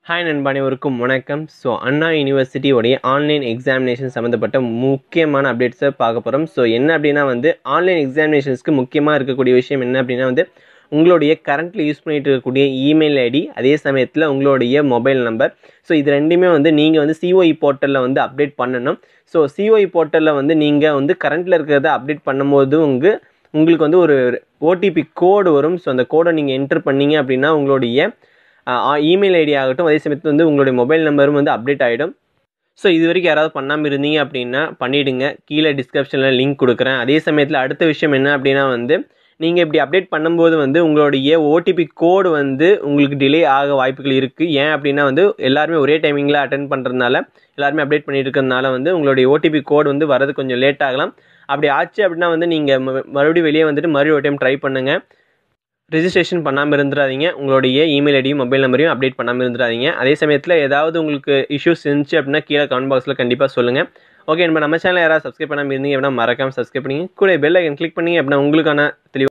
hi நண்பா அனைவருக்கும் வணக்கம் ஸோ அண்ணா யூனிவர்சிட்டியோடைய ஆன்லைன் எக்ஸாமினேஷன் சம்மந்தப்பட்ட முக்கியமான அப்டேட்ஸை பார்க்க போகிறோம் ஸோ என்ன அப்படின்னா வந்து ஆன்லைன் எக்ஸாமினேஷன்ஸ்க்கு முக்கியமாக இருக்கக்கூடிய விஷயம் என்ன அப்படின்னா வந்து உங்களுடைய கரண்ட்டில் யூஸ் பண்ணிட்டு இருக்கக்கூடிய இமெயில் ஐடி அதே சமயத்தில் உங்களுடைய மொபைல் நம்பர் ஸோ இது ரெண்டுமே வந்து நீங்கள் வந்து சிஓஇ போர்ட்டலில் வந்து அப்டேட் பண்ணணும் ஸோ சிஓஇ போர்ட்டலில் வந்து நீங்கள் வந்து கரண்ட்டில் இருக்கிறத அப்டேட் பண்ணும்போது உங்கள் உங்களுக்கு வந்து ஒரு ஓடிபி கோடு வரும் ஸோ அந்த கோடை நீங்கள் என்டர் பண்ணீங்க அப்படின்னா உங்களுடைய இமெயில் ஐடி ஆகட்டும் அதே சமயத்தில் வந்து உங்களுடைய மொபைல் நம்பரும் வந்து அப்டேட் ஆகிடும் ஸோ இது வரைக்கும் யாராவது பண்ணாமல் இருந்தீங்க அப்படின்னா பண்ணிவிடுங்க கீழே டிஸ்கிரிப்ஷனில் லிங்க் கொடுக்குறேன் அதே சமயத்தில் அடுத்த விஷயம் என்ன அப்படின்னா வந்து நீங்கள் இப்படி அப்டேட் பண்ணும்போது வந்து உங்களுடைய ஓடிபி கோடு வந்து உங்களுக்கு டிலே ஆக வாய்ப்புகள் இருக்குது ஏன் அப்படின்னா வந்து எல்லாருமே ஒரே டைமிங்கில் அட்டன் பண்ணுறதுனால எல்லாருமே அப்டேட் பண்ணிட்டு இருக்கிறதுனால வந்து உங்களுடைய ஓடிபி கோடு வந்து வரது கொஞ்சம் லேட் ஆகலாம் அப்படி ஆச்சு அப்படின்னா வந்து நீங்கள் மறுபடியும் வெளியே வந்துட்டு மறுபடியும் ஒரு டைம் ட்ரை பண்ணுங்கள் ரிஜிஸ்ட்ரேஷன் பண்ணாமல் இருந்துடாதீங்க உங்களுடைய இமெயில் ஐடியும் மொபைல் நம்பரையும் அப்டேட் பண்ணாமல் இருந்துடாதீங்க அதே சமயத்தில் ஏதாவது உங்களுக்கு இஷ்யூஸ் இருந்துச்சு அப்படின்னா கீழே கமெண்ட் பாக்ஸில் கண்டிப்பாக சொல்லுங்கள் ஓகே நம்ம நம்ம சேனல் யாராவது சப்ஸ்கிரைப் பண்ணாமல் இருந்தீங்க அப்படின்னா மறக்காமல் சப்ஸ்கிரைப் பண்ணி கூட பெல் ஐக்கன் கிளிக் பண்ணி அப்படின்னா உங்களுக்கான தெளிவு